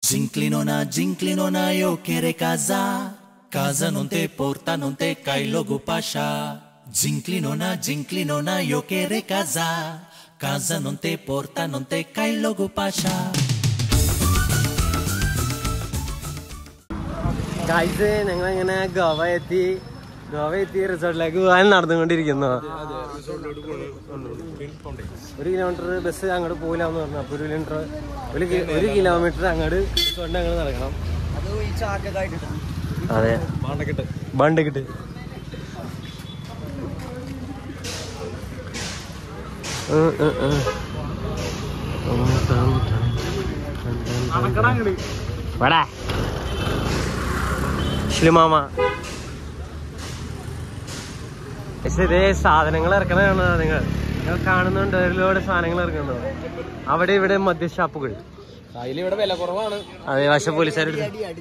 Zinclinona, zinclinona, io quero casa. Casa non te porta, non te cai logo pasha. Zinclinona, zinclinona, io quero casa. Casa non te porta, non te cai logo pasha. Guys ഞങ്ങൾ ഇങ്ങനെ ഗോവ എത്തി ഗോവ എത്തി റിസോർട്ടിലേക്ക് പോകാൻ നടന്നുകൊണ്ടിരിക്കുന്നു ഒരു kilometre bus അങ്ങോട്ട് പോകില്ല എന്ന് പറഞ്ഞു അപ്പൊ ഒരു കിലോമീറ്റർ ഒരു കി- ഒരു കിലോമീറ്റർ അങ്ങോട്ട് റിസോർട്ടിന്റെ അങ്ങോട്ട് നടക്കണം അതെ ബണ്ടക്കിട്ട് വടാ മാമ പക്ഷെ ഇതേ സാധനങ്ങൾ ഇറക്കണതാണ് നിങ്ങൾ നിങ്ങൾ കാണുന്നുണ്ട് ഒരുപാട് സാധനങ്ങൾ ഇറക്കുന്നത് അവിടെ ഇവിടെ മദ്യ ഷാപ്പുകൾ അതിലിവിടെ വില കുറവാണ് അതെ വശ പോലീസുകാർ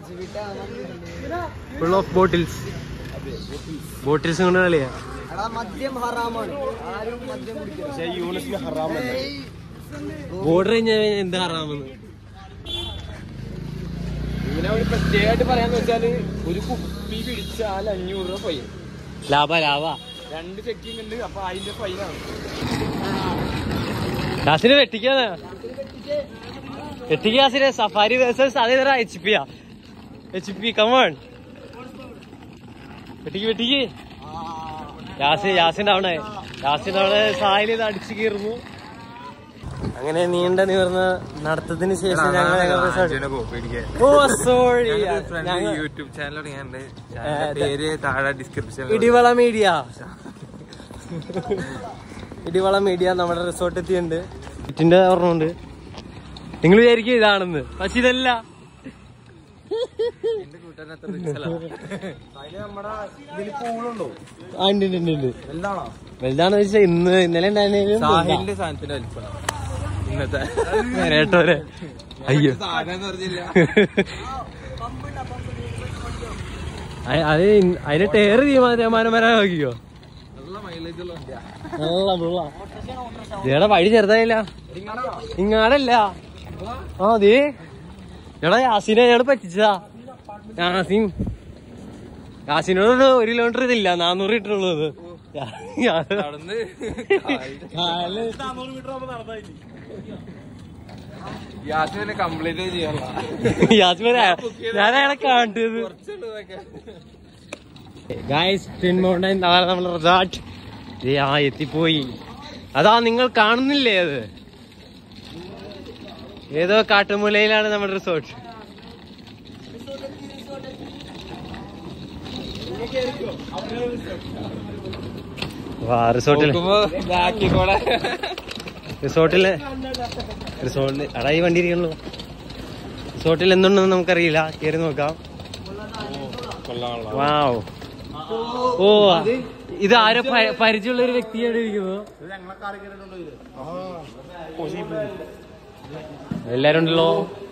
ഫുൾ ഓഫ് ബോട്ടിൽസ് ബോട്ടിൽസ് കൊണ്ട് കളിയാ പക്ഷേ യൂണിസിന് ഹറാമല്ല ബോർഡർ കഴിഞ്ഞാൽ എന്ത് ഹറാമെന്ന് ഇങ്ങനെ ഒരു പ്രത്യേകമായിട്ട് പറയാന്ന് വെച്ചാല് ഒരു കുപ്പി പിടിച്ചാൽ അഞ്ഞൂറ് രൂപ ഫൈൻ ലാഭ ലാഭ രണ്ട് ചെക്കിംഗ് ഉണ്ട് അപ്പൊ അതിന്റെ ഫൈനാണ് കാസിന് വെട്ടിക്കാന്ന് വെട്ടിക്ക് കാസിന് സഫാരി വേഴ്സസ് അതേ തരാ H P H P come on വെട്ടിക്ക് വെട്ടിക്ക് യാസി യാസിന്റെ അവിടെ യാസിന്റെ അവിടെ സായില് ഇത് അടിച്ചു കീറുന്നു അങ്ങനെ നീണ്ട നിവർന്ന നടത്തത്തിന് ശേഷം ഞങ്ങൾ ഓ സോറി യൂട്യൂബ് ചാനൽ തുടങ്ങിയുണ്ട് ഏ, പേര് താഴെ description Idivala media Idivala media നമ്മുടെ റിസോർട്ട് എത്തിയിട്ടുണ്ട് ഇതിന്റെ ഓർമ്മയുണ്ട് നിങ്ങൾ വിചാരിക്കും ഇതാണെന്ന് പക്ഷെ ഇതല്ല ആ, ഉണ്ട്, ഉണ്ട്, ഉണ്ട്, ഉണ്ട്. വലുതാണെന്ന് വെച്ചാൽ ഇന്ന് ഇന്നലെ ഉണ്ടായിരുന്നേലും സാഹിലിന്റെ സാധനത്തിന്റെ വലിപ്പം ഇന്നത്തെ കേട്ടോരെ അയ്യോ സാധനം പറഞ്ഞില്ല അ- അത് ഇൻ- അതിന് ടയർ തീരുമാനം വരാൻ നോക്കിക്കോ നല്ല മൈലേജ് ഉള്ള വണ്ടിയാ നല്ല വെള്ള ഇതേടെ വഴി ചെറുതായില്ല ഇങ്ങാടല്ല ആ ദേ എടാ യാസിനെ ഞങ്ങള് പറ്റിച്ചതാ യാസിൻ യാസിനോട് ഒരു കിലോമീറ്റർ ഇതില്ല നാനൂറ് ഇട്ടുള്ളത് നടന്ന് യാസിനെ കംപ്ലീറ്റ് ചെയ്യാനുള്ള യാസിൻ ഞാൻ അയാളെ കാണ്ടത് കുറച്ചുള്ളൂ ഇതൊക്കെ. ഗായ്സ് ട്വിൻ മൗണ്ടൻ നാളെ നമ്മൾ റിസോർട്ട് ദേ ആ എത്തിപ്പോയി അതാ നിങ്ങൾ കാണുന്നില്ലേ അത് ഏതോ കാട്ടുമൂലയിലാണ് നമ്മുടെ റിസോർട്ട് വാ റിസോർട്ടിൽ നോക്കുമ്പോ ബാക്കി കൂടെ റിസോർട്ടില് റിസോർട്ടിൽ അടാ ഈ വണ്ടി ഇരിക്കണല്ലോ റിസോർട്ടിൽ എന്തുണ്ടെന്ന് നമുക്കറിയില്ല കയറി നോക്കാം കൊള്ളാനുള്ള വാവ് ഓ ഇത് ആരോ പ- പരിചയമുള്ള ഒരു വ്യക്തിയാണ് ഇരിക്കുന്നത് എല്ലാരും ഉണ്ടല്ലോ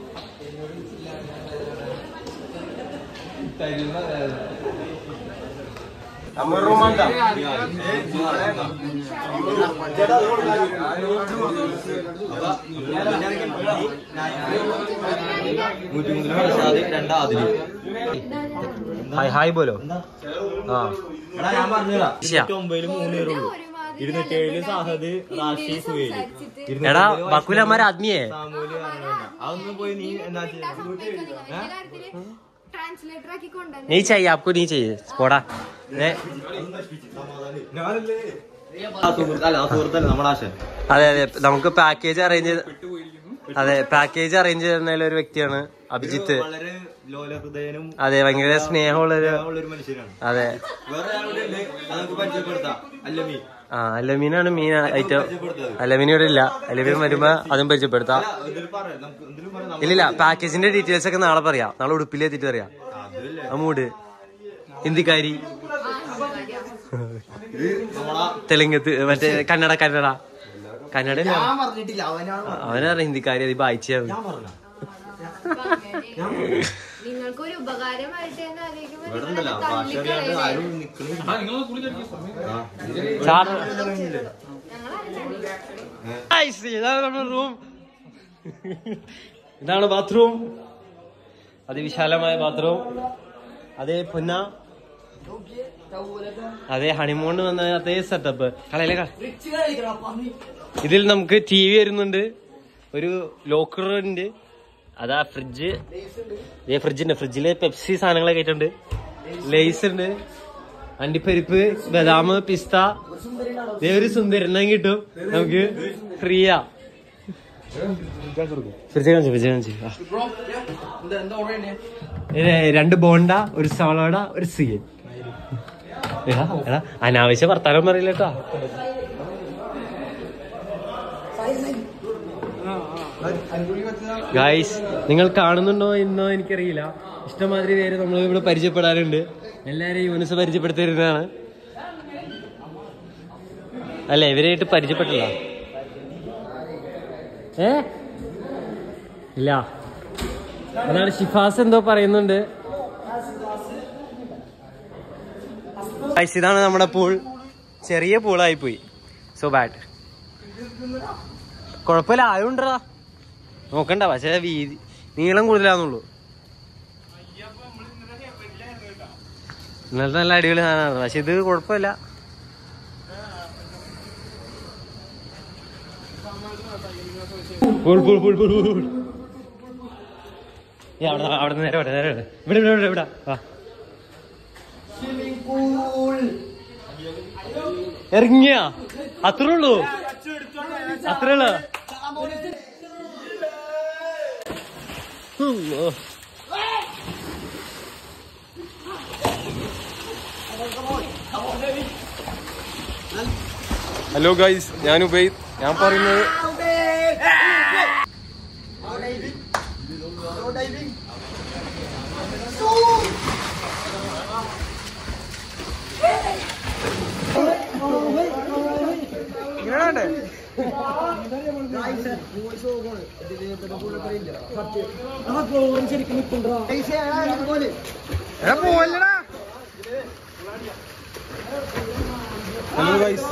ഹായ് ഹായ് ബോലോ ആ ഇരുന്നൂറ്റേഴില് സാഹദ് റാഷി സുഹേല് എടാ ബക്കുലമാർ ആത്മീയേ സാമൂല് അതൊന്നും പോയി നീ എന്നാ ട്രാൻസ്ലേറ്റർ ആക്കി കൊണ്ടുവന്നു നീ ചെയ്യ आपको नहीं चाहिए പോടാ ഏ, അല്ല ആ സുഹൃത്തല്ല നമ്മുടെ ആശ അതെ അതെ നമുക്ക് പാക്കേജ് അറേഞ്ച് ചെയ്ത് അതെ പാക്കേജ് അറേഞ്ച് ചെയ്യുന്ന ഒരു വ്യക്തിയാണ് അഭിജിത്ത് വളരെ ലോല ഹൃദയനും അതെ ഭയങ്കര സ്നേഹമുള്ളൊരു ഉള്ളൊരു മനുഷ്യനാണ് അതെ വേറെ ആളുടെ ഉണ്ട് അത് നമുക്ക് പരിചയപ്പെടുത്താം അല്ലമീ ആ അലമീനാണ് മീൻ ഐറ്റം അലമീൻ ഇവിടെ ഇല്ല അലമീൻ വരുമ്പോ അതും പരിചയപ്പെടുത്താം എന്തെങ്കിലും പറയാം നമുക്ക് എന്തെങ്കിലും പറയാം ഇല്ലില്ല പാക്കേജിന്റെ ഡീറ്റെയിൽസ് ഒക്കെ നാളെ പറയാം നാളെ ഉടുപ്പിൽ എത്തിയിട്ട് പറയാം അമ്മൂട് ഹിന്ദിക്കാരി തെലുങ്കത്ത് മറ്റേ കന്നഡ കന്നഡ കന്നഡ ഞാൻ പറഞ്ഞിട്ടില്ല അവനാണ് അവനറിയാം ഹിന്ദിക്കാരി അത് വായിച്ചാവും ഞാൻ പറഞ്ഞ നിങ്ങൾക്കൊരു ഉപകാരമായിട്ട് തന്നെ ആലോചിക്കുമ്പോൾ ഇവിടെ ഉണ്ടല്ലോ ഭാഷ അറിയാണ്ട് ആരും നിക്കണില്ല ഇതാണ് നമ്മുടെ റൂം ഇതാണ് ബാത്റൂം അതിവിശാലമായ ബാത്റൂം അതേ പുന്ന അതെ ഹണിമൂൺ വന്ന അതേ സെറ്റപ്പ് കളയിലെ കള ഇതിൽ നമുക്ക് ടി വി വരുന്നുണ്ട് ഒരു ലോക്കർ ഉണ്ട് അതാ ഫ്രിഡ്ജ് ഇതേ ഫ്രിഡ്ജുണ്ട് ഫ്രിഡ്ജില് പെപ്സി സാധനങ്ങളൊക്കെ ആയിട്ടുണ്ട് ലേസ് ഉണ്ട് അണ്ടിപ്പരിപ്പ് ബദാം പിസ്ത ഇതേ ഒരു സുന്ദരനം കിട്ടും നമുക്ക് ഫ്രീയാ ഫ്രിഡ്ജ് കാണിച്ചു ഫ്രിഡ്ജ് കാണിച്ചു ആ. ഇത് രണ്ട് ബോണ്ട ഒരു സവളോട ഒരു സീൻ എടാ എടാ അനാവശ്യ വർത്താനം പറയില്ല കേട്ടോ ഗായ്സ് നിങ്ങൾ കാണുന്നുണ്ടോ എന്നോ എനിക്കറിയില്ല ഇഷ്ടമാതിരി പേര് നമ്മൾ ഇവിടെ പരിചയപ്പെടാറുണ്ട് എല്ലാരെയും യൂണിസ് പരിചയപ്പെടുത്തിയിരുന്നതാണ് അല്ല ഇവരായിട്ട് പരിചയപ്പെട്ടില്ല ഏ ഇല്ല അതാണ് ഷിഫാസ് എന്തോ പറയുന്നുണ്ട് Guys, ഇതാണ് നമ്മുടെ പൂൾ ചെറിയ പൂളായി പോയി സോ ബാഡ് കുഴപ്പമില്ല ആയുണ്ടാ നോക്കണ്ട പക്ഷേ വീതി നീളം കൂടുതലാന്നുള്ളൂ ഇന്നലത്തെ നല്ല അടിപൊളി സാധനമാണ് പക്ഷെ ഇത് കുഴപ്പമില്ല pool pool pool pool pool ഏ, അവിടെ അവിടെ നേരെ ഇവിടെ നേരെ ഇവിടെ ഇവിടെ ഇവിടെ ഇവിടെ ഇവിടെ വാ ഇറങ്ങിയ അത്രേ ഉള്ളൂ അത്രേ ഉള്ളു ഉം, ഹലോ ഗൈസ് ഞാൻ ഉബൈദ് ഞാൻ പറയുന്നത് ഹലോ ഗൈസ്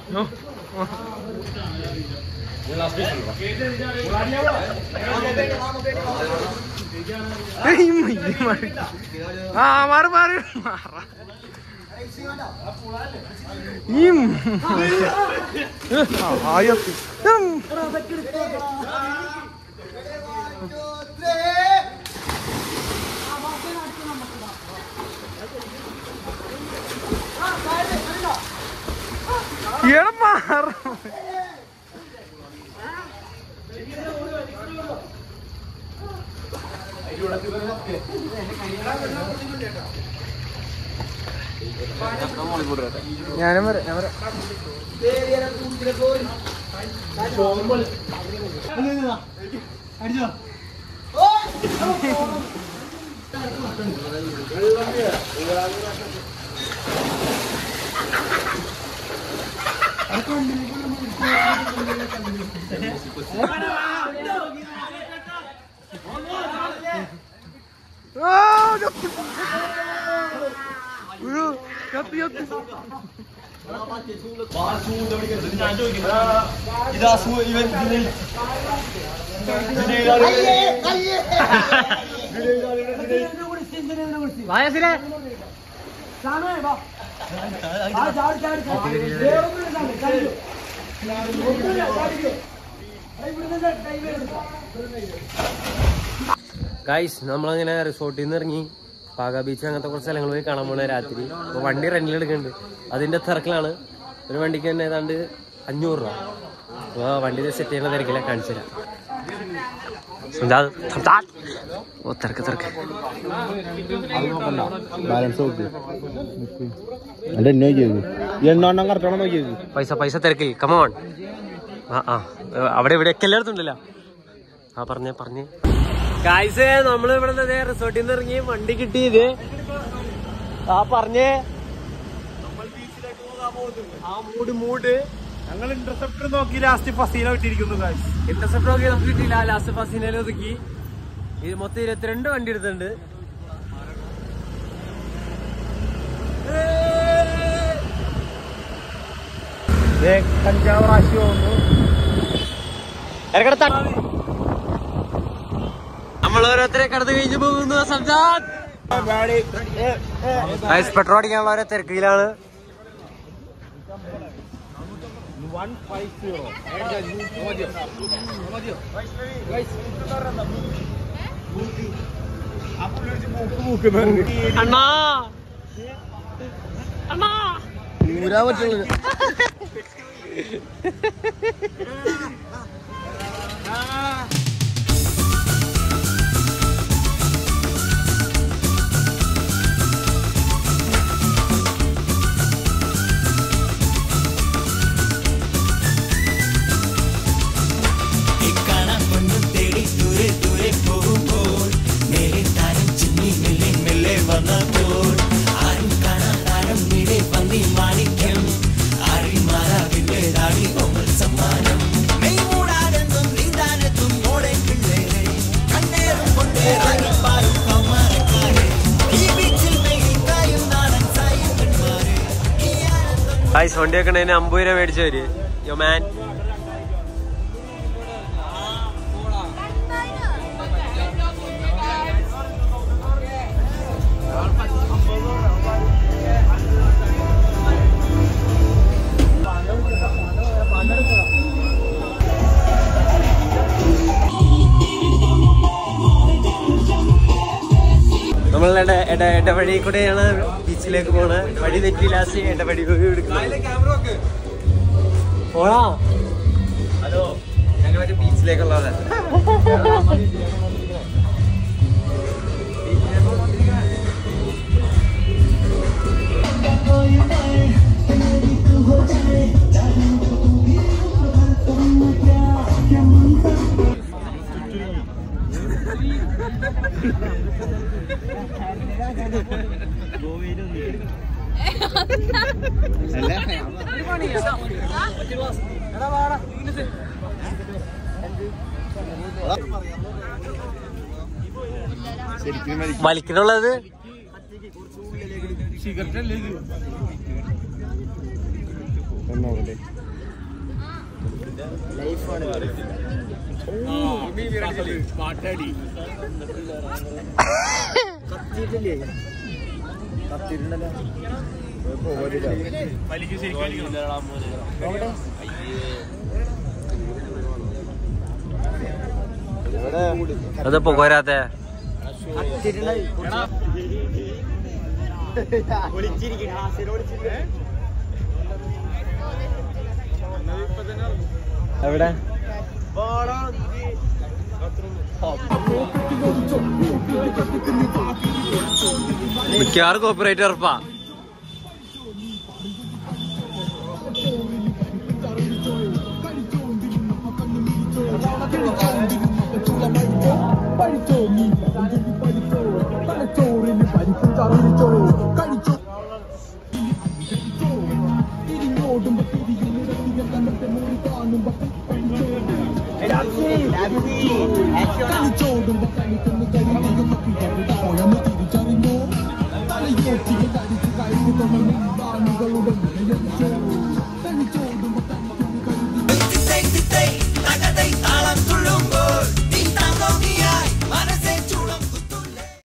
ആ മാറി മാറി ഞാനും വരാം ഞാൻ വരാം ഗൈസ് നമ്മളങ്ങനെ റിസോർട്ടിൽ നിന്ന് ഇറങ്ങി പാക ബീച്ച് അങ്ങനത്തെ കുറച്ച് സ്ഥലങ്ങൾ പോയി കാണാൻ പോണ രാത്രി അപ്പൊ വണ്ടി റെന്റിൽ എടുക്കുന്നുണ്ട് അതിന്റെ തിരക്കിലാണ് ഒരു വണ്ടിക്ക് തന്നെ ഏതാണ്ട് അഞ്ഞൂറ് രൂപ അപ്പൊ വണ്ടി സെറ്റ് ചെയ്യുന്ന തിരക്കില്ല കാണിച്ചു തരാം എന്താ? സംസാ. ഓ തിരക്ക് തിരക്ക് ബാലൻസ് നോക്ക് അല്ല എന്നെ നോക്കിയത് എണ്ണം കറക്കണം നോക്കിയത് പൈസ പൈസ തിരക്കിൽ കമോൺ ആ ആ ഏ, അവിടെ ഇവിടെ ഒക്കെ എല്ലായിടത്തും ഉണ്ടല്ലോ ആ പറഞ്ഞേ പറഞ്ഞേ കായ്സേ നമ്മൾ ഇവിടെ റിസോർട്ടിൽ നിന്ന് ഇറങ്ങി വണ്ടി കിട്ടിയത് ആ പറഞ്ഞേ ആ മൂട് മൂട് ഞങ്ങൾ ഇന്റർസെപ്റ്റർ നോക്കി ലാസ്റ്റ് ഫസീല വിട്ടിരിക്കുന്നു ഇന്റർസെപ്റ്റർ ഒക്കെ നമുക്ക് കിട്ടിയില്ല ലാസ്റ്റ് ഫസിനയിൽ ഒതുക്കി ഇത് മൊത്തം ഇരുപത്തിരണ്ട് വണ്ടി എടുത്തിട്ടുണ്ട് കഞ്ചാവ് റാശി വന്നു ഇറക്കടത്ത നമ്മൾ ഓരോരുത്തരെ കടന്നു കഴിഞ്ഞു പോകുന്നു സംജാൻ പെട്രോൾ അടിക്കാനുള്ള ഓരോ തിരക്കിലാണ് അണ്ണാ അണ്ണാ ഊരാൻ പറ്റുള്ളൂ ഇക്കാണ പൊന്നും തേടി ദൂരെ ദൂരെ പോകുമ്പോൾ മേലെ താരം ചിന്നി മെല്ലെ മെല്ലെ വന്നപ്പോൾ ആരും കാണാതാരം വീടെ പന്നി മാണിക്യം ആരിമാരാവിന്റെ ദാടി ഓമൽ സമ്മാനം മെയ് മൂടാതെന്നും നീന്താനെത്തും ഓടെ പിള്ളേരെ കണ്ണേറും കൊണ്ടേറായി പായും കൗമാരക്കാരെ ഈ ബീച്ചിൽ മെയിൽ കായും നാടൻ സായിപ്പന്മാരെ ഈ ആനന്ദം ഗൈസ് വണ്ടി വെക്കണതിന് അമ്പത് രൂപ മേടിച്ചു വര് യോ മാൻ നമ്മൾ ഇടവഴി കൂടെയാണ് ബീച്ചിലേക്ക് പോണത് വഴി തെറ്റി ലാസ്റ്റ് ഇടവഴി എടുക്കുന്നത് പോണോ ഹലോ ഞങ്ങളൊരു ബീച്ചിലേക്കുള്ളത് ശരിക്കും മരിക്കും വലിക്കണുള്ളത് നോക്കട്ടെ കത്തിയിട്ടുണ്ടല്ലോ പോരില്ല അത് പോരാത്തെ എവിടെ മിക്കവാറും കോപ്പറേറ്റ് ഉറപ്പാ ോ